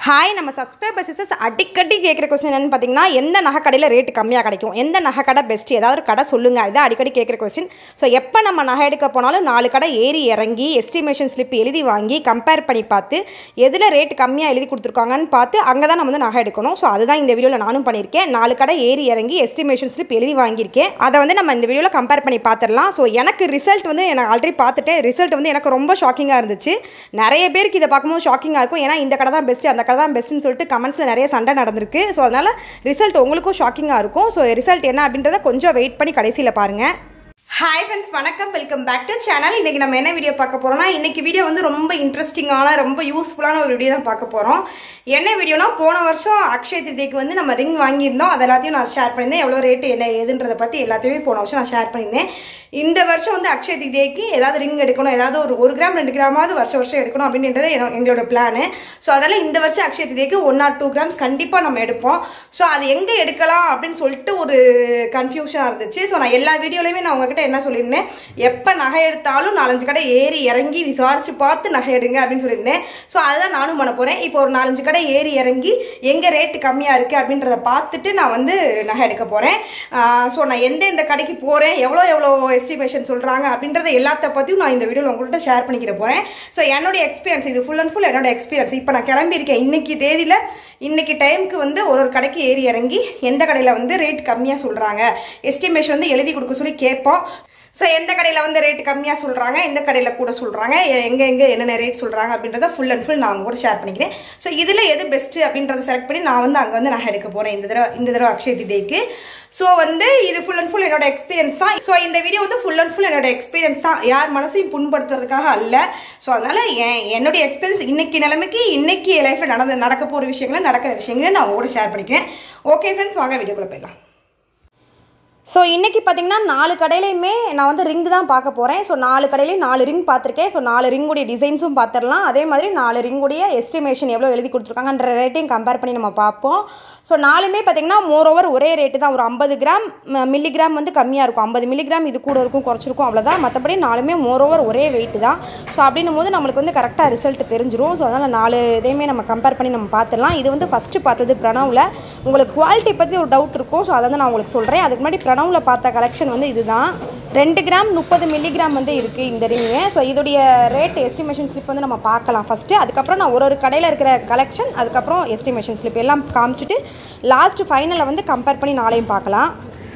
hi நம்ம subscriber sisters அடிக்கடி கேட்குற கொஸ்டின் என்னன்னு பார்த்தீங்கன்னா எந்த நகை கடையில் ரேட்டு கம்மியாக கிடைக்கும் எந்த நகை கடை பெஸ்ட் ஏதாவது ஒரு கடை சொல்லுங்கள் இதான் அடிக்கடி கேட்குற கொஸ்டின் ஸோ எப்போ நம்ம நகை எடுக்க போனாலும் நாலு கடை ஏறி இறங்கி எஸ்டிமேஷன் ஸ்லிப் எழுதி வாங்கி கம்பேர் பண்ணி பார்த்து எதில் ரேட் கம்மியாக எழுதி கொடுத்துருக்காங்கன்னு பார்த்து அங்கே தான் நம்ம வந்து நகை எடுக்கணும் ஸோ அதுதான் இந்த வீடியோவில் நானும் பண்ணியிருக்கேன் நாலு கடை ஏறி இறங்கி எஸ்டிமேஷன் ஸ்லிப் எழுதி வாங்கியிருக்கேன் அதை வந்து நம்ம இந்த வீடியோவில் கம்பேர் பண்ணி பார்த்துடலாம் ஸோ எனக்கு ரிசல்ட் வந்து எனக்கு ஆல்ரெடி பார்த்துட்டு ரிசல்ட் வந்து எனக்கு ரொம்ப ஷாக்கிங்காக இருந்துச்சு நிறைய பேருக்கு இதை பார்க்கும்போது ஷாக்கிங்காக இருக்கும் ஏன்னா இந்த கடை தான் பெஸ்ட்டு அந்த கடை தான் பெஸ்ட்டுன்னு சொல்லிட்டு கமெண்ட்ஸில் நிறைய சண்டை நடந்திருக்கு ஸோ அதனால் ரிசல்ட் உங்களுக்கும் ஷாக்கிங்காக இருக்கும் ஸோ ரிசல்ட் என்ன அப்படின்றத கொஞ்சம் வெயிட் பண்ணி கடைசியில் பாருங்கள் ஹாய் ஃப்ரெண்ட்ஸ் வணக்கம் வெல்கம் பேக் டு சேனல் இன்றைக்கி நம்ம என்ன வீடியோ பார்க்க போகிறோம்னா இன்றைக்கி வீடியோ வந்து ரொம்ப இன்ட்ரெஸ்டிங்கான ரொம்ப யூஸ்ஃபுல்லான ஒரு வீடியோ தான் பார்க்க போகிறோம் என்ன வீடியோனா போன வருஷம் அக்ஷய திருதிக்கு வந்து நம்ம ரிங் வாங்கியிருந்தோம் அது எல்லாத்தையும் நான் ஷேர் பண்ணியிருந்தேன் எவ்வளோ ரேட்டு என்ன ஏதுன்றதை பற்றி எல்லாத்தையுமே போன வருஷம் நான் ஷேர் பண்ணியிருந்தேன் இந்த வருஷம் வந்து அக்ஷய திருதிக்கு ஏதாவது ரிங் எடுக்கணும் ஏதாவது ஒரு ஒரு கிராம் ரெண்டு கிராமாவது வருஷம் வருஷம் எடுக்கணும் அப்படின்றது என- எங்களோட பிளானு ஸோ அதனால் இந்த வருஷம் அக்ஷய திருதிக்கு ஒன் ஆர் டூ கிராம்ஸ் கண்டிப்பாக நம்ம எடுப்போம் ஸோ அது எங்கே எடுக்கலாம் அப்படின்னு சொல்லிட்டு ஒரு கன்ஃபியூஷனாக இருந்துச்சு ஸோ நான் எல்லா வீடியோலையுமே நான் உங்ககிட்ட என்ன சொல்லியிருந்தேன் எப்போ நகை எடுத்தாலும் நாலஞ்சு கடை ஏறி இறங்கி விசாரிச்சு பார்த்து நகை எடுங்க அப்படின்னு சொல்லியிருந்தேன் ஸோ அதுதான் நானும் பண்ண போகிறேன் இப்போ ஒரு நாலஞ்சு கடை ஏறி இறங்கி எங்கே ரேட்டு கம்மியாக இருக்குது அப்படின்றத பார்த்துட்டு நான் வந்து நகை எடுக்க போகிறேன் ஸோ நான் எந்த எந்த கடைக்கு போகிறேன் எவ்வளோ எவ்வளோ எஸ்டிமேஷன் சொல்கிறாங்க அப்படின்றத எல்லாத்த பற்றியும் நான் இந்த வீடியோவில் உங்கள்கிட்ட ஷேர் பண்ணிக்கிற போகிறேன் ஸோ என்னுடைய எக்ஸ்பீரியன்ஸ் இது ஃபுல் அண்ட் ஃபுல் என்னோட எக்ஸ்பீரியன்ஸ் இப்போ நான் கிளம்பியிருக்கேன் இன்னைக்கு தேதியில் இன்னைக்கு டைமுக்கு வந்து ஒரு ஒரு கடைக்கு ஏறி இறங்கி எந்த கடையில் வந்து ரேட் கம்மியாக சொல்கிறாங்க எஸ்டிமேஷன் வந்து எழுதி கொடுக்க சொல்லி கேட்போம் ஸோ எந்த கடையில் வந்து ரேட் கம்மியாக சொல்கிறாங்க எந்த கடையில் கூட சொல்கிறாங்க எங்கே எங்கே என்னென்ன ரேட் சொல்கிறாங்க அப்படின்றத ஃபுல் அண்ட் ஃபுல் நான் உங்க கூட ஷேர் பண்ணிக்கிறேன் ஸோ இதில் எது பெஸ்ட்டு அப்படின்றத செலக்ட் பண்ணி நான் வந்து அங்கே வந்து நான் எடுக்க போகிறேன் இந்த தடவை இந்த தடவை அக்ஷய திதேக்கு ஸோ வந்து இது ஃபுல் அண்ட் ஃபுல் என்னோட எக்ஸ்பீரியன்ஸ் தான் ஸோ இந்த வீடியோ வந்து ஃபுல் அண்ட் ஃபுல் என்னோட எக்ஸ்பீரியன்ஸ் தான் யார் மனசையும் புண்படுத்துறதுக்காக அல்ல ஸோ அதனால் என் என்னுடைய எக்ஸ்பீரியன்ஸ் இன்னைக்கு நிலைமைக்கு இன்னைக்கு என் லைஃப்பில் நடந்து நடக்க போகிற விஷயங்களை நடக்கிற விஷயங்களை நான் உங்க கூட ஷேர் பண்ணிக்கிறேன் ஓகே ஃப்ரெண்ட்ஸ் வாங்க வீடியோக்குள்ளே போயிடலாம் ஸோ இன்றைக்கி பார்த்தீங்கன்னா நாலு கடையிலையுமே நான் வந்து ரிங் தான் பார்க்க போகிறேன் ஸோ நாலு கடையிலையும் நாலு ரிங் பார்த்துருக்கேன் ஸோ நாலு ரிங்குடைய டிசைன்ஸும் பார்த்துடலாம் அதே மாதிரி நாலு ரிங்குடைய எஸ்டிமேஷன் எவ்வளோ எழுதி கொடுத்துருக்காங்கன்ற ரேட்டையும் கம்பேர் பண்ணி நம்ம பார்ப்போம் ஸோ நாலுமே பார்த்தீங்கன்னா மோர் ஓவர் ஒரே ரேட்டு தான் ஒரு ஐம்பது கிராம் மில்லிகிராம் வந்து கம்மியாக இருக்கும் ஐம்பது மில்லிகிராம் இது கூட இருக்கும் குறைச்சிருக்கும் அவ்வளோதான் மற்றபடி நாலுமே மோர் ஓவர் ஒரே வெயிட் தான் ஸோ அப்படின்னும் போது நம்மளுக்கு வந்து கரெக்டாக ரிசல்ட் தெரிஞ்சிரும் ஸோ அதனால் நாலு இதையுமே நம்ம கம்பேர் பண்ணி நம்ம பார்த்துடலாம் இது வந்து ஃபஸ்ட்டு பார்த்தது பிரணவில் உங்களுக்கு குவாலிட்டி பற்றி ஒரு டவுட் இருக்கும் ஸோ அதை வந்து நான் உங்களுக்கு சொல்கிறேன் அதுக்கு முன்னாடி பிரணவில் பார்த்த கலெக்ஷன் வந்து இதுதான் ரெண்டு கிராம் முப்பது மில்லிகிராம் வந்து இருக்குது இந்த ரிங்கு ஸோ இதோடைய ரேட் எஸ்டிமேஷன் ஸ்லிப் வந்து நம்ம பார்க்கலாம் ஃபஸ்ட்டு அதுக்கப்புறம் நான் ஒரு ஒரு கடையில் இருக்கிற கலெக்ஷன் அதுக்கப்புறம் எஸ்டிமேஷன் ஸ்லிப் எல்லாம் காமிச்சிட்டு லாஸ்ட் ஃபைனலில் வந்து கம்பேர் பண்ணி நாளையும் பார்க்கலாம்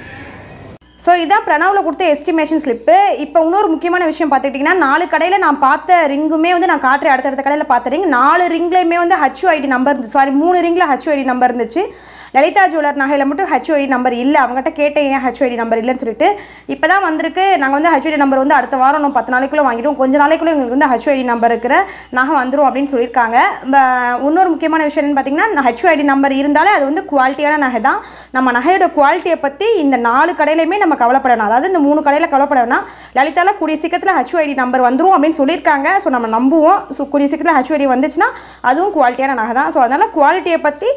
ஸோ இதான் பிரணவில் கொடுத்த எஸ்டிமேஷன் ஸ்லிப்பு இப்போ இன்னொரு முக்கியமான விஷயம் பார்த்துக்கிட்டிங்கன்னா நாலு கடையில் நான் பார்த்த ரிங்குமே வந்து நான் காட்டுற அடுத்தடுத்த கடையில் பார்த்த ரிங் நாலு ரிங்லேயுமே வந்து ஹச்ஓஐடி நம்பர் இருந்துச்சு சாரி மூணு ரிங்கில் ஹச்ஓஐடி நம்பர் இருந்துச்சு லலிதா ஜுவல்லர் நகையில் மட்டும் ஹச்ஓஐடி நம்பர் இல்லை அவங்ககிட்ட கேட்டேன் ஏன் ஹச்ஓஐடி நம்பர் இல்லைன்னு சொல்லிட்டு இப்போ தான் வந்திருக்கு நாங்கள் வந்து ஹச்ஓஐடி நம்பர் வந்து அடுத்த வாரம் இன்னும் பத்து நாளைக்குள்ளே வாங்கிடுவோம் கொஞ்ச நாளைக்குள்ளே எங்களுக்கு வந்து ஹச்ஓஐடி நம்பர் இருக்கிற நகை வந்துடும் அப்படின்னு சொல்லியிருக்காங்க ப- இன்னொரு முக்கியமான விஷயம் என்னன்னு பார்த்தீங்கன்னா ஹச்ஓஐடி நம்பர் இருந்தாலே அது வந்து குவாலிட்டியான நகை தான் நம்ம நகையோட குவாலிட்டியை பற்றி இந்த நாலு கடையிலையுமே நம்ம கவலைப்படணும் அதாவது இந்த மூணு கடையில் கவலைப்பட வேணாம் லலிதால கூடிய சீக்கிரத்தில் ஹச்ஓஐடி நம்பர் வந்துரும் அப்படின்னு சொல்லியிருக்காங்க ஸோ நம்ம நம்புவோம் ஸோ கூடிய சீக்கிரத்தில் ஹச்ஓஐடி வந்துச்சுன்னா அதுவும் குவாலிட்டியான நகை தான் ஸோ அதனால் குவாலிட்டியை பற்றி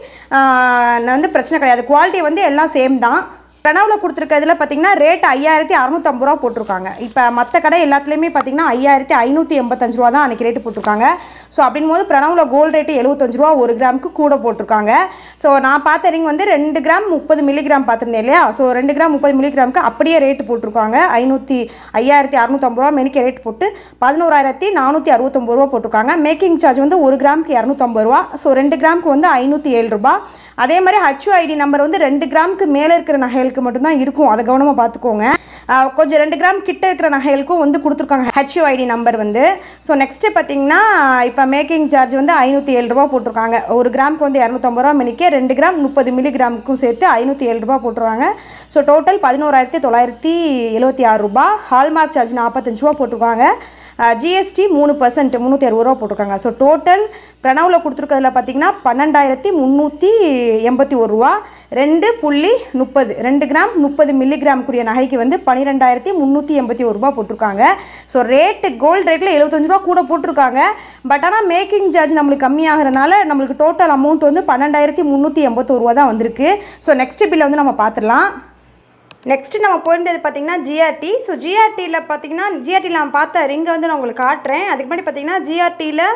வந்து பிரச்சனை கிடையாது குவாலிட்டி வந்து எல்லாம் சேம் தான் கனவுல கொடுத்துருக்கிறதுல பார்த்தீங்கன்னா ரேட் ஐயாயிரத்தி அறநூற்றம்பது ரூபா போட்டிருக்காங்க இப்போ மற்ற கடை எல்லாத்துலேயுமே பார்த்தீங்கன்னா ஐயாயிரத்தி ஐநூற்றி எண்பத்தஞ்சு ரூபா தான் அன்றைக்கி ரேட்டு போட்டிருக்காங்க ஸோ அப்படின் போது பிரணவில் கோல்டு ரேட்டு எழுபத்தஞ்சு ரூபா ஒரு கிராமுக்கு கூட போட்டிருக்காங்க ஸோ நான் பார்த்த ரிங் வந்து ரெண்டு கிராம் முப்பது மில்லிகிராம் பார்த்துருந்தேன் இல்லையா ஸோ ரெண்டு கிராம் முப்பது மில்லிகிராமுக்கு அப்படியே ரேட்டு போட்டிருக்காங்க ஐநூற்றி ஐயாயிரத்தி அறநூற்றம்பது ரூபா மெனிக்க ரேட் போட்டு பதினோராயிரத்தி நானூற்றி அறுபத்தொம்பது ரூபா போட்டிருக்காங்க மேக்கிங் சார்ஜ் வந்து ஒரு கிராமுக்கு இரநூத்தம்பது ரூபா ஸோ ரெண்டு கிராமுக்கு வந்து ஐநூற்றி ஏழு ரூபா அதே மாதிரி ஹச்ஓஐடி நம்பர் வந்து ரெண்டு கிராமுக்கு மேலே இருக்கிற நகைகளுக்கு மட்டும்தான் இருக்கும் அதை கவனமாக பார்த்துக்கோங்க ஆஹ் கொஞ்சம் ரெண்டு கிராம் கிட்ட இருக்கிற நகைகளுக்கும் வந்து கொடுத்துருக்காங்க ஹச்ஓஐடி நம்பர் வந்து ஸோ நெக்ஸ்ட்டு பார்த்தீங்கன்னா இப்போ மேக்கிங் சார்ஜ் வந்து ஐநூற்றி ஏழு ரூபா போட்டிருக்காங்க ஒரு கிராமுக்கு வந்து இரநூத்தம்பது ரூபா மணிக்கே ரெண்டு கிராம் முப்பது மில்லிகிராமுக்கும் சேர்த்து ஐநூற்றி ஏழு ரூபா போட்டுருவாங்க ஸோ டோட்டல் பதினோராயிரத்தி தொள்ளாயிரத்தி எழுபத்தி ஆறு ரூபா ஹால்மார்க் சார்ஜ் நாற்பத்தஞ்சு ரூபா போட்டிருக்காங்க ஜிஎஸ்டி மூணு பர்சன்ட் முந்நூற்றி அறுபது ரூபா போட்டிருக்காங்க ஸோ டோட்டல் பிரணவில் கொடுத்துருக்கிறதுல பார்த்தீங்கன்னா பன்னெண்டாயிரத்தி முந்நூற்றி எண்பத்தி ஒரு ரூபா ரெண்டு புள்ளி முப்பது ரெண்டு கிராம் முப்பது மில்லிகிராமுக்குரிய நகைக்கு வந்து பன்னிரெண்டாயிரத்தி முந்நூற்றி எண்பத்தி ஒரு ரூபா போட்டிருக்காங்க ஸோ ரேட்டு கோல்டு ரேட்டில் எழுபத்தஞ்சு ரூபா கூட போட்டிருக்காங்க பட் ஆனால் மேக்கிங் சார்ஜ் நம்மளுக்கு கம்மியாகிறனால நம்மளுக்கு டோட்டல் அமௌண்ட் வந்து பன்னெண்டாயிரத்தி முந்நூற்றி எண்பத்தோரு ரூபா தான் வந்திருக்கு ஸோ நெக்ஸ்ட் பில்லை வந்து நம்ம பார்த்துடலாம் நெக்ஸ்ட்டு நம்ம போயிருந்தது பார்த்தீங்கன்னா ஜிஆர்டி ஸோ ஜிஆர்டியில் பார்த்தீங்கன்னா ஜிஆர்டியில் நான் பார்த்த ரிங்கை வந்து நான் உங்களுக்கு காட்டுறேன் அதுக்கு முன்னாடி பார்த்தீங்கன்னா ஜிஆர்டியில்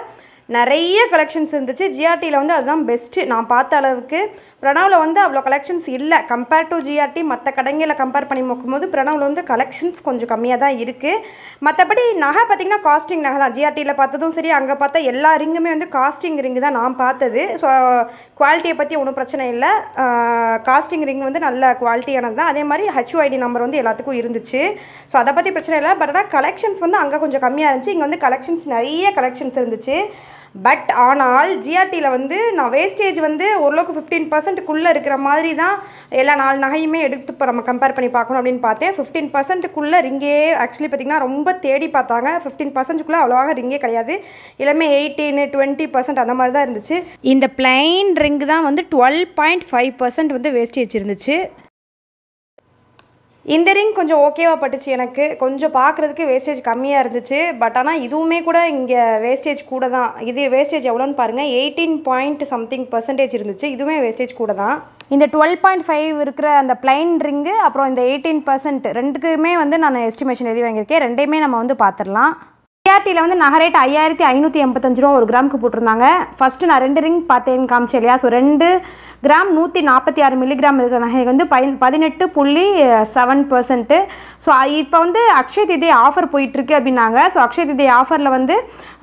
நிறைய கலெக்ஷன்ஸ் இருந்துச்சு ஜிஆர்டியில் வந்து அதுதான் பெஸ்ட்டு நான் பார்த்த அளவுக்கு பிரணவில் வந்து அவ்வளோ கலெக்ஷன்ஸ் இல்லை கம்பேர் டு ஜிஆர்டி மற்ற கடைங்களில் கம்பேர் பண்ணி பார்க்கும்போது பிரணவில் வந்து கலெக்ஷன்ஸ் கொஞ்சம் கம்மியாக தான் இருக்குது மற்றபடி நகை பார்த்திங்கன்னா காஸ்டிங் நகை தான் ஜிஆர்டியில் பார்த்ததும் சரி அங்கே பார்த்தா எல்லா ரிங்குமே வந்து காஸ்டிங் ரிங்கு தான் நான் பார்த்தது ஸோ குவாலிட்டியை பற்றி ஒன்றும் பிரச்சனை இல்லை காஸ்டிங் ரிங் வந்து நல்ல குவாலிட்டியானது தான் அதே மாதிரி ஹெச்ஓஐடி நம்பர் வந்து எல்லாத்துக்கும் இருந்துச்சு ஸோ அதை பற்றி பிரச்சனை இல்லை பட் ஆனால் கலெக்ஷன்ஸ் வந்து அங்கே கொஞ்சம் கம்மியாக இருந்துச்சு இங்கே வந்து கலெக்ஷன்ஸ் நிறைய கலெக்ஷன்ஸ் இருந்துச்சு பட் ஆனால் ஜிஆர்டியில் வந்து நான் வேஸ்டேஜ் வந்து ஓரளவுக்கு ஃபிஃப்டீன் பர்சன்ட்டுக்குள்ளே இருக்கிற மாதிரி தான் எல்லா நாலு நகையுமே எடுத்து இப்போ நம்ம கம்பேர் பண்ணி பார்க்கணும் அப்படின்னு பார்த்தேன் ஃபிஃப்டீன் பர்சன்ட்டுக்குள்ளே ரிங்கே ஆக்சுவலி பார்த்திங்கன்னா ரொம்ப தேடி பார்த்தாங்க ஃபிஃப்டீன் பர்சன்ட்டுக்குள்ளே அவ்வளோவாக ரிங்கே கிடையாது எல்லாமே எயிட்டீன் டுவெண்ட்டி பர்சன்ட் அந்த மாதிரி தான் இருந்துச்சு இந்த பிளைன் ரிங்கு தான் வந்து டுவெல் பாயிண்ட் ஃபைவ் பர்சன்ட் வந்து வேஸ்டேஜ் இருந்துச்சு இந்த ரிங் கொஞ்சம் ஓகேவாக பட்டுச்சு எனக்கு கொஞ்சம் பார்க்குறதுக்கு வேஸ்டேஜ் கம்மியாக இருந்துச்சு பட் ஆனால் இதுவுமே கூட இங்கே வேஸ்டேஜ் கூட தான் இது வேஸ்டேஜ் எவ்வளோன்னு பாருங்கள் எயிட்டீன் பாயிண்ட் சம்திங் பர்சன்டேஜ் இருந்துச்சு இதுவுமே வேஸ்டேஜ் கூட தான் இந்த டுவெல் பாயிண்ட் ஃபைவ் இருக்கிற அந்த பிளைன் ரிங்கு அப்புறம் இந்த எயிட்டீன் பர்சன்ட் ரெண்டுக்குமே வந்து நான் எஸ்டிமேஷன் எழுதி வாங்கியிருக்கேன் ரெண்டையுமே நம்ம வந்து பார்த்துடலாம் டிஆர்டியில் வந்து நகை ரேட் ஐயாயிரத்தி ஐநூற்றி எண்பத்தஞ்சு ரூபா ஒரு கிராமுக்கு போட்டிருந்தாங்க ஃபஸ்ட்டு நான் ரெண்டு ரிங் பார்த்தேன்னு காமிச்சேன் இல்லையா ஸோ ரெண்டு கிராம் நூற்றி நாற்பத்தி ஆறு மில்லிகிராம் இருக்கிற நகை வந்து பயன் பதினெட்டு புள்ளி செவன் பர்சன்ட்டு ஸோ இப்போ வந்து அக்ஷய திதி ஆஃபர் போயிட்டுருக்கு அப்படின்னாங்க ஸோ அக்ஷய திதி ஆஃபரில் வந்து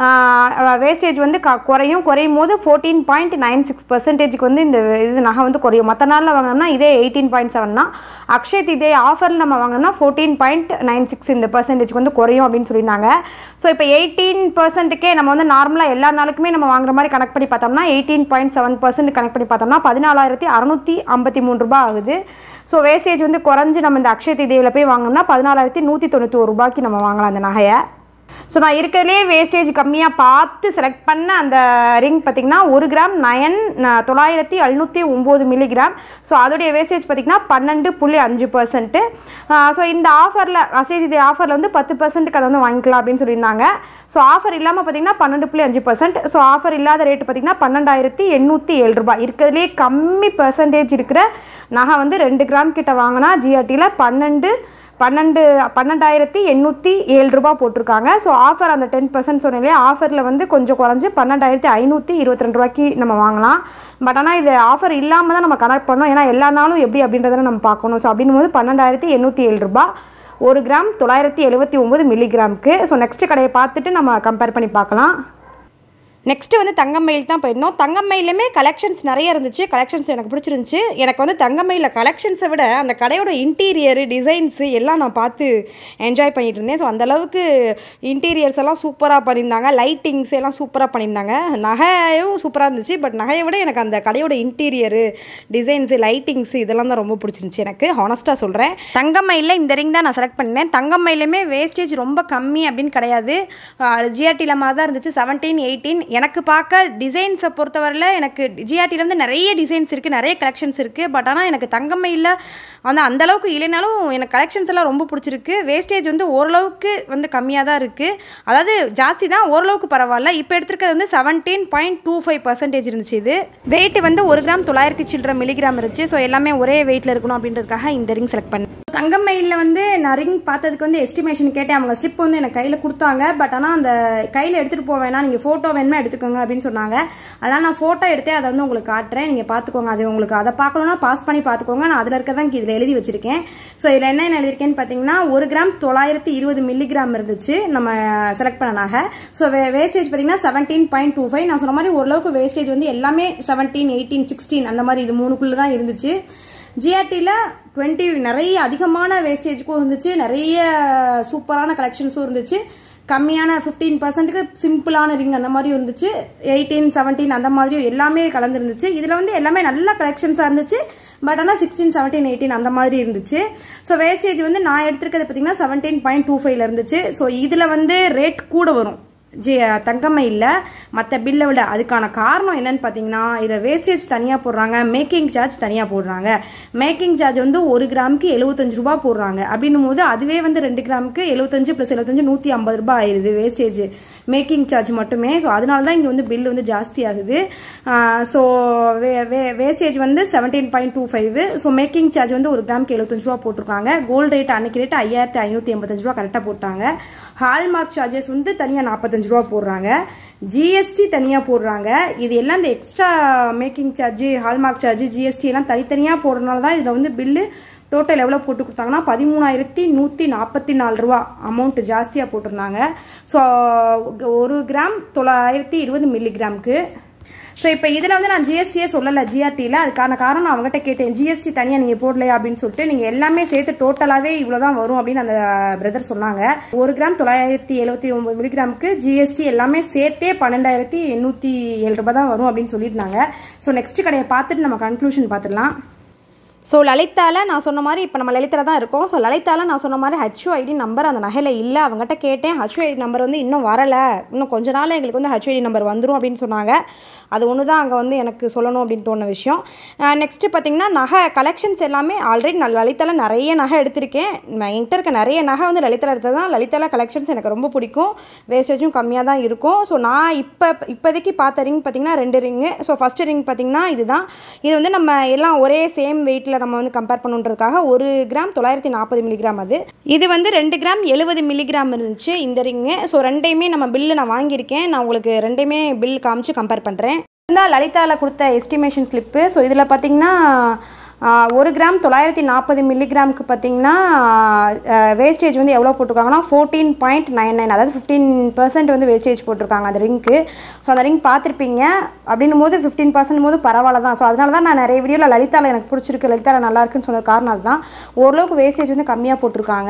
வேஸ்டேஜ் வந்து க குறையும் குறையும் போது ஃபோர்டீன் பாயிண்ட் நைன் சிக்ஸ் பர்சன்டேஜுக்கு வந்து இந்த இது நகை வந்து குறையும் மற்ற நாளில் வாங்கினோம்னா இதே எயிட்டீன் பாயிண்ட் செவன் தான் அக்ஷய திதி ஆஃபரில் நம்ம வாங்கினோம்னா ஃபோர்டீன் பாயிண்ட் நைன் சிக்ஸ் இந்த பர்சன்டேஜ்க்கு வந்து குறையும் அப்படின்னு சொல்லியிருந்தாங்க ஸோ இப்போ எயிட்டீன் பர்சன்ட்டுக்கே நம்ம வந்து நார்மலாக எல்லா நாளுக்குமே நம்ம வாங்குற மாதிரி கணக்கு பண்ணி பார்த்தோம்னா எயிட்டீன் பாயிண்ட் செவன் பர்சன்ட் கணக்கு பண்ணி பார்த்தோம்னா பதினாலாயிரத்தி அறநூற்றி ஐம்பத்தி மூணு ரூபாய் ஆகுது ஸோ வேஸ்டேஜ் வந்து குறைஞ்சு நம்ம இந்த அக்ஷய திதியில் போய் வாங்கினோம்னா பதினாலாயிரத்தி நூற்றி தொண்ணூற்றி ஒரு ரூபாய்க்கு நம்ம வாங்கலாம் அந்த நகையை ஸோ நான் இருக்கிறதுலே வேஸ்டேஜ் கம்மியாக பார்த்து செலக்ட் பண்ண அந்த ரிங் பார்த்திங்கன்னா ஒரு கிராம் நயன் தொள்ளாயிரத்தி எழுநூற்றி ஒம்பது மில்லிகிராம் ஸோ அதோடைய வேஸ்டேஜ் பார்த்திங்கன்னா பன்னெண்டு புள்ளி அஞ்சு பர்சன்ட்டு ஸோ இந்த ஆஃபரில் அசைதி ஆஃபரில் வந்து பத்து பர்சன்ட்டுக்கு அதை வந்து வாங்கிக்கலாம் அப்படின்னு சொல்லியிருந்தாங்க ஸோ ஆஃபர் இல்லாமல் பார்த்திங்கன்னா பன்னெண்டு புள்ளி அஞ்சு பர்சன்ட் ஸோ ஆஃபர் இல்லாத ரேட்டு பார்த்திங்கன்னா பன்னெண்டாயிரத்தி எண்ணூற்றி ஏழு ரூபாய் இருக்கிறதுலே கம்மி பர்சன்டேஜ் இருக்கிற நகை வந்து ரெண்டு கிராம் கிட்ட வாங்கினா ஜிஆர்டியில் பன்னெண்டு பன்னெண்டு பன்னெண்டாயிரத்தி எண்ணூற்றி ஏழு ரூபா போட்டிருக்காங்க ஸோ ஆஃபர் அந்த டென் பர்சன்ட் சொன்னாலே ஆஃபரில் வந்து கொஞ்சம் குறைஞ்சி பன்னெண்டாயிரத்தி ஐநூற்றி இருபத்தி ரெண்டு ரூபாய்க்கு நம்ம வாங்கலாம் பட் ஆனால் இது ஆஃபர் இல்லாமல் தான் நம்ம கனெக்ட் பண்ணோம் ஏன்னா எல்லா நாளும் எப்படி அப்படின்றத நம்ம பார்க்கணும் ஸோ அப்படின்னும் போது பன்னெண்டாயிரத்தி எண்ணூற்றி ஏழு ரூபா ஒரு கிராம் தொள்ளாயிரத்தி எழுபத்தி ஒம்பது மில்லிகிராமுக்கு ஸோ நெக்ஸ்ட் கடையை பார்த்துட்டு நம்ம கம்பேர் பண்ணி பார்க்கலாம் நெக்ஸ்ட்டு வந்து தங்கமயில் தான் போயிருந்தோம் தங்கமயிலுமே கலெக்ஷன்ஸ் நிறைய இருந்துச்சு கலெக்ஷன்ஸ் எனக்கு பிடிச்சிருந்துச்சு எனக்கு வந்து தங்கமயிலில் கலெக்ஷன்ஸை விட அந்த கடையோட இன்டீரியர் டிசைன்ஸு எல்லாம் நான் பார்த்து என்ஜாய் பண்ணிட்டு இருந்தேன் ஸோ அந்தளவுக்கு இன்டீரியர்ஸ் எல்லாம் சூப்பராக பண்ணியிருந்தாங்க லைட்டிங்ஸ் எல்லாம் சூப்பராக பண்ணியிருந்தாங்க நகையும் சூப்பராக இருந்துச்சு பட் நகையை விட எனக்கு அந்த கடையோட இன்டீரியரு டிசைன்ஸு லைட்டிங்ஸு இதெல்லாம் தான் ரொம்ப பிடிச்சிருந்துச்சு எனக்கு ஹானஸ்ட்டாக சொல்கிறேன் தங்கமயிலில் இந்த ரிங் தான் நான் செலக்ட் பண்ணியிருந்தேன் தங்கமயிலுமே வேஸ்டேஜ் ரொம்ப கம்மி அப்படின்னு கிடையாது ஜிஆர்டியில் மாதிரி தான் இருந்துச்சு செவன்டீன் எயிட்டீன் எனக்கு பார்க்க டிசைன்ஸை பொறுத்தவரையில் எனக்கு ஜிஆர்டியில் வந்து நிறைய டிசைன்ஸ் இருக்குது நிறைய கலெக்ஷன்ஸ் இருக்குது பட் ஆனால் எனக்கு தங்கமயிலில் வந்து அந்தளவுக்கு இல்லைனாலும் எனக்கு கலெக்ஷன்ஸ் எல்லாம் ரொம்ப பிடிச்சிருக்கு வேஸ்டேஜ் வந்து ஓரளவுக்கு வந்து கம்மியாக தான் இருக்குது அதாவது ஜாஸ்தி தான் ஓரளவுக்கு பரவாயில்ல இப்போ எடுத்துருக்கிறது வந்து seventeen point two five percentage இருந்துச்சு இது வெயிட் வந்து ஒரு கிராம் தொள்ளாயிரத்தி சில்லற மில்லிகிராம் இருந்துச்சு ஸோ எல்லாமே ஒரே வெயிட்டில் இருக்கணும் அப்படின்றதுக்காக இந்த ரிங் செலக்ட் பண்ணேன் தங்கமயிலில் வந்து நான் ரிங் பார்த்ததுக்கு வந்து எஸ்டிமேஷன் கேட்டேன் அவங்க ஸ்லிப் வந்து எனக்கு கையில் கொடுத்தாங்க பட் ஆனால் அந்த கையில் எடுத்துகிட்டு போக வேணாம் நீங்கள் ஃபோட்டோ வேணுமா எடுத்துக்கோங்க அப்படின்னு சொன்னாங்க அதனால் நான் ஃபோட்டோ எடுத்தே அதை வந்து உங்களுக்கு காட்டுறேன் நீங்கள் பார்த்துக்கோங்க அது உங்களுக்கு அதை பார்க்கணுன்னா பாஸ் பண்ணி பார்த்துக்கோங்க நான் அதில் இருக்க தான் இதில் எழுதி வச்சிருக்கேன் ஸோ இதில் என்ன என்ன எழுதியிருக்கேன்னு பார்த்தீங்கன்னா ஒரு கிராம் தொள்ளாயிரத்தி இருபது மில்லிகிராம் இருந்துச்சு நம்ம செலக்ட் பண்ண நகை ஸோ வேஸ்டேஜ் பார்த்தீங்கன்னா செவன்டீன் பாயிண்ட் டூ ஃபைவ் நான் சொன்ன மாதிரி ஓரளவுக்கு வேஸ்டேஜ் வந்து எல்லாமே செவன்டீன் எயிட்டீன் சிக்ஸ்டீன் அந்த மாதிரி இது மூணுக்குள்ளே தான் இருந்துச்சு ஜிஆர்டியில் டுவெண்ட்டி நிறைய அதிகமான வேஸ்டேஜுக்கும் இருந்துச்சு நிறைய சூப்பரான கலெக்ஷன்ஸும் இருந்துச்சு கம்மியான ஃபிஃப்டீன் பர்சன்ட்டுக்கு சிம்பிளான ரிங் அந்த மாதிரியும் இருந்துச்சு எயிட்டீன் செவன்டீன் அந்த மாதிரியும் எல்லாமே கலந்துருந்துச்சு இதில் வந்து எல்லாமே நல்ல கலெக்ஷன்ஸாக இருந்துச்சு பட் ஆனால் சிக்ஸ்டீன் செவன்டீன் எயிட்டீன் அந்த மாதிரி இருந்துச்சு ஸோ வேஸ்டேஜ் வந்து நான் எடுத்துருக்கிறது பார்த்தீங்கன்னா செவன்டீன் பாயிண்ட் டூ ஃபைவ்ல இருந்துச்சு ஸோ இதில் வந்து ரேட் கூட வரும் ஜி தங்கம்மை இல்லை மற்ற பில்லை விட அதுக்கான காரணம் என்னன்னு பார்த்தீங்கன்னா இதில் வேஸ்டேஜ் தனியாக போடுறாங்க மேக்கிங் சார்ஜ் தனியாக போடுறாங்க மேக்கிங் சார்ஜ் வந்து ஒரு கிராமுக்கு எழுபத்தஞ்சு ரூபா போடுறாங்க அப்படின்னும் போது அதுவே வந்து ரெண்டு கிராமுக்கு எழுபத்தஞ்சு ப்ளஸ் எழுபத்தஞ்சு நூற்றி ஐம்பது ரூபாய் ஆயிடுது வேஸ்டேஜ் மேக்கிங் சார்ஜ் மட்டுமே ஸோ அதனால தான் இங்கே வந்து பில் வந்து ஜாஸ்தி ஆகுது ஸோ வேஸ்டேஜ் வந்து seventeen point two five so making charge வந்து ஒரு கிராமுக்கு எழுபத்தஞ்சு ரூபா போட்டிருக்காங்க கோல்டு ரேட் அன்னைக்கு ரேட் ஐயாயிரத்தி ஐநூற்றி எண்பத்தஞ்சு ரூபா கரெக்டாக போட்டாங்க ஹால்மார்க் சார்ஜஸ் வந்து தனியாக நாற்பத்தஞ்சு பதினஞ்சு ரூபா போடுறாங்க ஜிஎஸ்டி தனியாக போடுறாங்க இது எல்லாம் இந்த extra making charge hallmark charge GST எல்லாம் தனித்தனியாக போடுறதுனால தான் இதில் வந்து பில்லு டோட்டல் எவ்வளோ போட்டு கொடுத்தாங்கன்னா பதிமூணாயிரத்தி நூற்றி நாற்பத்தி நாலு ரூபா அமௌண்ட் ஜாஸ்தியாக போட்டிருந்தாங்க ஸோ ஒரு கிராம் தொள்ளாயிரத்தி இருபது மில்லிகிராமுக்கு ஸோ இப்போ இதில் வந்து நான் ஜிஎஸ்டியே சொல்லலை ஜிஆர்டியில் அதுக்கான காரணம் நான் அவங்ககிட்ட கேட்டேன் ஜிஎஸ்டி தனியாக நீங்கள் போடலையா அப்படின்னு சொல்லிட்டு நீங்கள் எல்லாமே சேர்த்து டோட்டலாகவே இவ்வளோ தான் வரும் அப்படின்னு அந்த பிரதர் சொன்னாங்க ஒரு கிராம் தொள்ளாயிரத்தி எழுபத்தி ஒம்பது மில்லிகிராமுக்கு ஜிஎஸ்டி எல்லாமே சேர்த்தே பன்னெண்டாயிரத்தி எண்ணூற்றி ஏழு ரூபாய் தான் வரும் அப்படின்னு சொல்லியிருந்தாங்க ஸோ நெக்ஸ்ட் கடையை பார்த்துட்டு நம்ம கன்க்ளூஷன் பார்த்துடலாம் ஸோ லலிதாவில் நான் சொன்ன மாதிரி இப்போ நம்ம லலிதாவில் தான் இருக்கோம் ஸோ லலிதாவில் நான் சொன்ன மாதிரி ஹச்ஓ ஐடி நம்பர் அந்த நகையில் இல்லை அவங்ககிட்ட கேட்டேன் ஹச்ஓ ஐடி நம்பர் வந்து இன்னும் வரலை இன்னும் கொஞ்ச நாள் எங்களுக்கு வந்து ஹச்ஓ ஐடி நம்பர் வந்துடும் அப்படின்னு சொன்னாங்க அது ஒன்று தான் அங்கே வந்து எனக்கு சொல்லணும் அப்படின்னு தோணுன விஷயம் நெக்ஸ்ட்டு பார்த்தீங்கன்னா நகை கலெக்ஷன்ஸ் எல்லாமே ஆல்ரெடி நான் லலிதாவில் நிறைய நகை எடுத்திருக்கேன் நான் என்கிட்ட இருக்க நிறைய நகை வந்து லலிதாவில் எடுத்தது தான் லலிதாவில் கலெக்ஷன்ஸ் எனக்கு ரொம்ப பிடிக்கும் வேஸ்டேஜும் கம்மியாக தான் இருக்கும் ஸோ நான் இப்போ இப்போதைக்கு பார்த்த ரிங் பார்த்தீங்கன்னா ரெண்டு ரிங்கு ஸோ ஃபஸ்ட்டு ரிங் பார்த்தீங்கன்னா இதுதான் இது வந்து நம்ம எல்லாம் ஒரே சேம் வெயிட்டில் நம்ம வந்து கம்பேர் பண்ணுன்றதுக்காக ஒரு கிராம் தொள்ளாயிரத்தி நாற்பது மில்லிகிராம் அது இது வந்து ரெண்டு கிராம் எழுபது மில்லிகிராம் இருந்துச்சு இந்த ரிங்கு ஸோ ரெண்டையுமே நம்ம பில்லு நான் வாங்கியிருக்கேன் நான் உங்களுக்கு ரெண்டையுமே பில் காமிச்சு கம்பேர் பண்ணுறேன் தான் லலிதாவில் கொடுத்த எஸ்டிமேஷன் ஸ்லிப்பு ஸோ இதில் பார்த்தீங்கன்னா ஒரு கிராம் தொள்ளாயிரத்தி நாற்பது மில்லிகிராமுக்கு பார்த்தீங்கன்னா வேஸ்டேஜ் வந்து எவ்வளோ போட்டிருக்காங்கன்னா ஃபோர்டீன் பாயிண்ட் நைன் நைன் அதாவது ஃபிஃப்டீன் பர்சன்ட் வந்து வேஸ்டேஜ் போட்டிருக்காங்க அந்த ரிங்க்கு ஸோ அந்த ரிங் பார்த்துருப்பீங்க அப்படின்னும் போது ஃபிஃப்டீன் பர்சன்ட் போது பரவாயில்ல தான் ஸோ அதனால தான் நான் நிறைய வீடியோவில் லலிதாவில் எனக்கு பிடிச்சிருக்கு லலிதாவில் நல்லா இருக்குன்னு சொன்ன காரணம் அதுதான் ஓரளவுக்கு வேஸ்டேஜ் வந்து கம்மியாக போட்டிருக்காங்க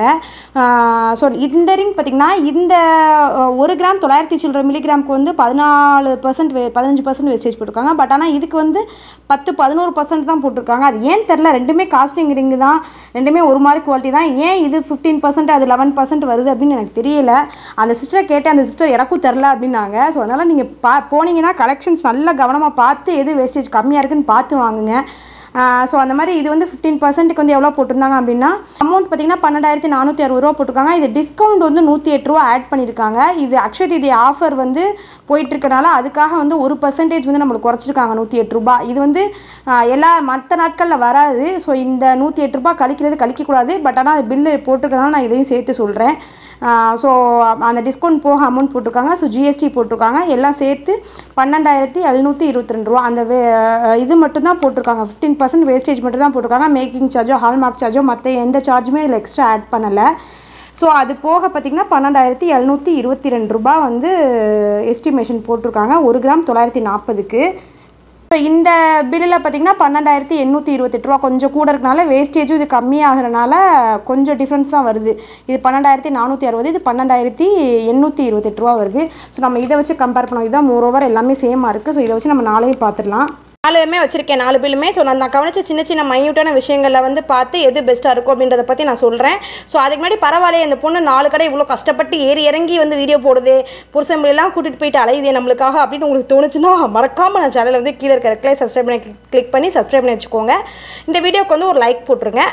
ஸோ இந்த ரிங் பார்த்திங்கன்னா இந்த ஒரு கிராம் தொள்ளாயிரத்தி சில்லற மில்லிகிராமுக்கு வந்து பதினாலு பர்சன்ட் பதினஞ்சு பர்சன்ட் வேஸ்டேஜ் போட்டிருக்காங்க பட் ஆனால் இதுக்கு வந்து பத்து பதினோரு பர்சன்ட் தான் போட்டிருக்காங்க அது ஏன் தெரில ரெண்டுமே காஸ்டிங் ரிங்கு தான் ரெண்டுமே ஒரு மாதிரி குவாலிட்டி தான் ஏன் இது ஃபிஃப்டீன் பர்சன்ட் அது லெவன் பர்சன்ட் வருது அப்படின்னு எனக்கு தெரியல அந்த சிஸ்டரை கேட்டேன் அந்த சிஸ்டர் எனக்கும் தெரில அப்படின்னாங்க ஸோ அதனால் நீங்கள் பா போனீங்கன்னா கலெக்ஷன்ஸ் நல்லா கவனமாக பார்த்து எது வேஸ்டேஜ் கம்மியாக இருக்குன்னு பார்த்து வாங்குங்க ஸோ அந்த மாதிரி இது வந்து ஃபிஃப்டீன் பர்சன்ட்டுக்கு வந்து எவ்வளோ போட்டிருந்தாங்க அப்படின்னா அமௌண்ட் பார்த்தீங்கன்னா பன்னெண்டாயிரத்தி நானூற்றி அறுபது ரூபா போட்டிருக்காங்க இது டிஸ்கவுண்ட் வந்து நூற்றி எட்டு ரூபா ஆட் பண்ணியிருக்காங்க இது அக்ஷய தீதி ஆஃபர் வந்து போயிட்டுருக்கனால அதுக்காக வந்து ஒரு பர்சன்டேஜ் வந்து நம்மளுக்கு குறைச்சிருக்காங்க நூற்றி எட்டு ரூபா இது வந்து எல்லா மற்ற நாட்களில் வராது ஸோ இந்த நூற்றி எட்டு ரூபா கழிக்கிறது கழிக்கக்கூடாது பட் ஆனால் அது பில்லு போட்டிருக்கனால நான் இதையும் சேர்த்து சொல்கிறேன் ஸோ அந்த டிஸ்கவுண்ட் போக அமௌண்ட் போட்டிருக்காங்க ஸோ ஜிஎஸ்டி போட்டிருக்காங்க எல்லாம் சேர்த்து பன்னெண்டாயிரத்தி எழுநூற்றி இருபத்தி ரெண்டு ரூபா அந்த வே இது மட்டும் தான் போட்டிருக்காங்க ஃபிஃப்டீன் பர்சன்ட் வேஸ்டேஜ் மட்டும் தான் போட்டிருக்காங்க மேக்கிங் சார்ஜோ ஹால்மார்க் சார்ஜோ மற்ற எந்த சார்ஜுமே இதில் எக்ஸ்ட்ரா ஆட் பண்ணலை ஸோ அது போக பார்த்திங்கன்னா பன்னெண்டாயிரத்தி எழுநூற்றி இருபத்தி ரெண்டு ரூபா வந்து எஸ்டிமேஷன் போட்டிருக்காங்க ஒரு கிராம் தொள்ளாயிரத்தி நாற்பதுக்கு இப்போ இந்த பில்லில் பார்த்தீங்கன்னா பன்னெண்டாயிரத்தி எண்ணூற்றி இருபத்தெட்டு ரூபா கொஞ்சம் கூட இருக்கனால வேஸ்டேஜும் இது கம்மியாகிறனால கொஞ்சம் டிஃப்ரென்ஸ் தான் வருது இது பன்னெண்டாயிரத்தி நானூற்றி அறுபது இது பன்னெண்டாயிரத்தி எண்ணூற்றி இருபத்தெட்டு ரூபா வருது ஸோ நம்ம இதை வச்சு கம்பேர் பண்ணோம் இதுதான் மோர் ஓவர் எல்லாமே சேமாக இருக்குது ஸோ இதை வச்சு நம்ம நாளையும் பார்த்துடலாம் நாலுமே வச்சுருக்கேன் நாலு பில்லுமே ஸோ நான் நான் கவனிச்ச சின்ன சின்ன மைன்யூட்டான விஷயங்களில் வந்து பார்த்து எது பெஸ்ட்டாக இருக்கும் அப்படின்றத பற்றி நான் சொல்கிறேன் ஸோ அதுக்கு முன்னாடி பரவாயில்லையே இந்த பொண்ணு நாலு கடை இவ்வளோ கஷ்டப்பட்டு ஏறி இறங்கி வந்து வீடியோ போடுது புருஷம்பலாம் கூட்டிகிட்டு போயிட்டு அலையுதே நம்மளுக்காக அப்படின்னு உங்களுக்கு தோணுச்சுன்னா மறக்காமல் நான் சேனலில் வந்து கீழே இருக்கிற ரெக்லை சப்ஸ்கிரைப் பண்ணி கிளிக் பண்ணி சப்ஸ்கிரைப் பண்ணி வச்சுக்கோங்க இந்த வீடியோக்கு வந்து ஒரு லைக் போட்டுருங்க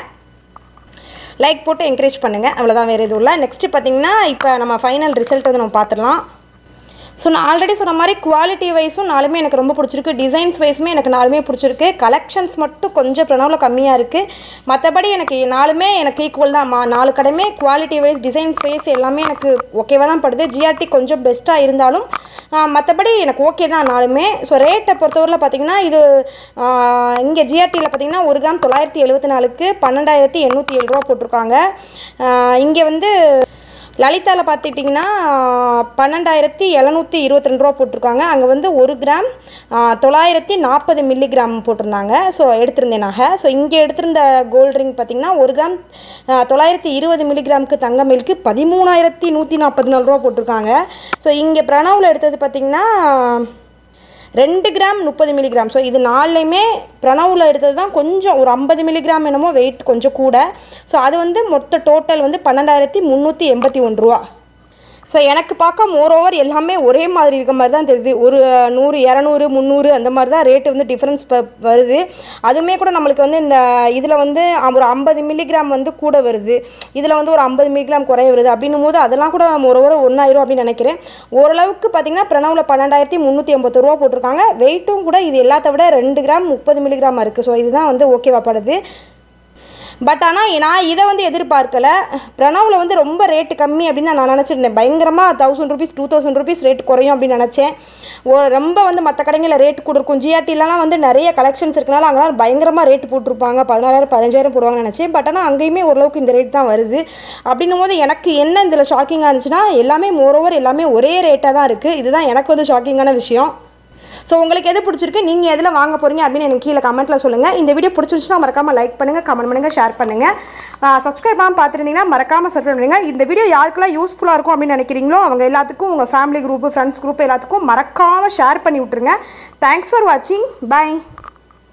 லைக் போட்டு என்கரேஜ் பண்ணுங்கள் அவ்வளோதான் வேறு எதுவும் இல்லை நெக்ஸ்ட்டு பார்த்தீங்கன்னா இப்போ நம்ம ஃபைனல் ரிசல்ட் வந்து நம்ம பார்த்துடலாம் ஸோ நான் ஆல்ரெடி சொன்ன மாதிரி குவாலிட்டி வைஸும் நாலுமே எனக்கு ரொம்ப பிடிச்சிருக்கு டிசைன்ஸ் வைஸுமே எனக்கு நாலுமே பிடிச்சிருக்கு கலெக்ஷன்ஸ் மட்டும் கொஞ்சம் ப்ரணவில் கம்மியாக இருக்குது மற்றபடி எனக்கு நாலுமே எனக்கு ஈக்குவல் தான் மா நாலு கடையுமே குவாலிட்டி வைஸ் டிசைன்ஸ் வைஸ் எல்லாமே எனக்கு ஓகேவாக தான் படுது ஜிஆர்டி கொஞ்சம் பெஸ்ட்டாக இருந்தாலும் மற்றபடி எனக்கு ஓகே தான் நாலுமே ஸோ ரேட்டை பொறுத்தவரையில் பார்த்தீங்கன்னா இது இங்கே ஜிஆர்டியில் பார்த்தீங்கன்னா ஒரு கிராம் தொள்ளாயிரத்தி எழுபத்தி நாலுக்கு பன்னெண்டாயிரத்தி எண்ணூற்றி ஏழு ரூபா போட்டிருக்காங்க இங்கே வந்து லலிதாவில் பார்த்துட்டிங்கன்னா பன்னெண்டாயிரத்தி எழுநூற்றி இருபத்தி ரெண்டு ரூபா போட்டிருக்காங்க அங்கே வந்து ஒரு கிராம் தொள்ளாயிரத்தி நாற்பது மில்லிகிராம் போட்டிருந்தாங்க ஸோ எடுத்திருந்தேன் நகை ஸோ இங்கே எடுத்திருந்த கோல்ட் ரிங் பார்த்திங்கன்னா ஒரு கிராம் தொள்ளாயிரத்தி இருபது மில்லிகிராமுக்கு தங்க மில்க்கு பதிமூணாயிரத்தி நூற்றி நாற்பத்தி நாலு ரூபா போட்டிருக்காங்க ஸோ இங்கே பிரணவில் எடுத்தது பார்த்திங்கன்னா ரெண்டு கிராம் முப்பது மில்லிகிராம் ஸோ இது நாலுலையுமே பிரணவில் எடுத்தது தான் கொஞ்சம் ஒரு ஐம்பது மில்லிகிராம் என்னமோ வெயிட் கொஞ்சம் கூட ஸோ அது வந்து மொத்த டோட்டல் வந்து பன்னெண்டாயிரத்தி முந்நூற்றி எண்பத்தி ஒன்று ரூபா ஸோ எனக்கு பார்க்க மோரோவர் எல்லாமே ஒரே மாதிரி இருக்க மாதிரி தான் தெரியுது ஒரு நூறு இரநூறு முந்நூறு அந்த மாதிரி தான் ரேட்டு வந்து டிஃப்ரென்ஸ் வருது அதுவுமே கூட நம்மளுக்கு வந்து இந்த இதில் வந்து ஒரு ஐம்பது மில்லிகிராம் வந்து கூட வருது இதில் வந்து ஒரு ஐம்பது மில்லிகிராம் குறைய வருது அப்படின்னும் போது அதெல்லாம் கூட மோரோவர் ஒன்றாயிரம் அப்படின்னு நினைக்கிறேன் ஓரளவுக்கு பார்த்தீங்கன்னா பிரணவில் பன்னெண்டாயிரத்தி முந்நூற்றி எண்பது ரூபா போட்டிருக்காங்க வெயிட்டும் கூட இது எல்லாத்த விட ரெண்டு கிராம் முப்பது மில்லிகிராம் இருக்குது ஸோ இதுதான் வந்து ஓகேவா படுது பட் ஆனால் நான் இதை வந்து எதிர்பார்க்கல பிரணவில் வந்து ரொம்ப ரேட்டு கம்மி அப்படின்னு நான் நினச்சிருந்தேன் பயங்கரமாக thousand rupees two thousand rupees rate குறையும் அப்படின்னு நினச்சேன் ஒரு ரொம்ப வந்து மற்ற கடைகளில் ரேட் கொடுக்கும் ஜிஆர்டிலலாம் வந்து நிறைய கலெக்ஷன்ஸ் இருக்கனால அங்கெல்லாம் பயங்கரமாக ரேட் போட்டிருப்பாங்க பதினாலாயிரம் பதினஞ்சாயிரம் போடுவாங்கன்னு நினச்சேன் பட் ஆனால் அங்கேயுமே ஓரளவுக்கு இந்த ரேட் தான் வருது அப்படின்னும் போது எனக்கு என்ன இதில் ஷாக்கிங்காக இருந்துச்சுன்னா எல்லாமே மோரோவர் எல்லாமே ஒரே ரேட்டாக தான் இருக்குது இதுதான் எனக்கு வந்து ஷாக்கிங்கான விஷயம் ஸோ உங்களுக்கு எது பிடிச்சிருக்கு நீங்கள் எதில் வாங்க போகிறீங்க அப்படின்னு எனக்கு கீழே கமெண்ட்டில் சொல்லுங்கள் இந்த வீடியோ பிடிச்சிருந்துச்சுன்னா மறக்காமல் லைக் பண்ணுங்கள் கமெண்ட் பண்ணுங்கள் ஷேர் பண்ணுங்கள் சப்ஸ்கிரைப் பண்ணாமல் பார்த்துருந்தீங்கன்னா மறக்காமல் சப்ஸ்கிரைப் பண்ணுங்கள் இந்த வீடியோ யாருக்கெல்லாம் யூஸ்ஃபுல்லாக இருக்கும் அப்படின்னு நினைக்கிறீங்களோ அவங்க எல்லாத்துக்கும் உங்கள் ஃபேமிலி குரூப்பு ஃப்ரெண்ட்ஸ் குரூப் எல்லாத்துக்கும் மறக்காமல் ஷேர் பண்ணி விட்ருங்க தேங்க்ஸ் ஃபார் வாட்சிங் பை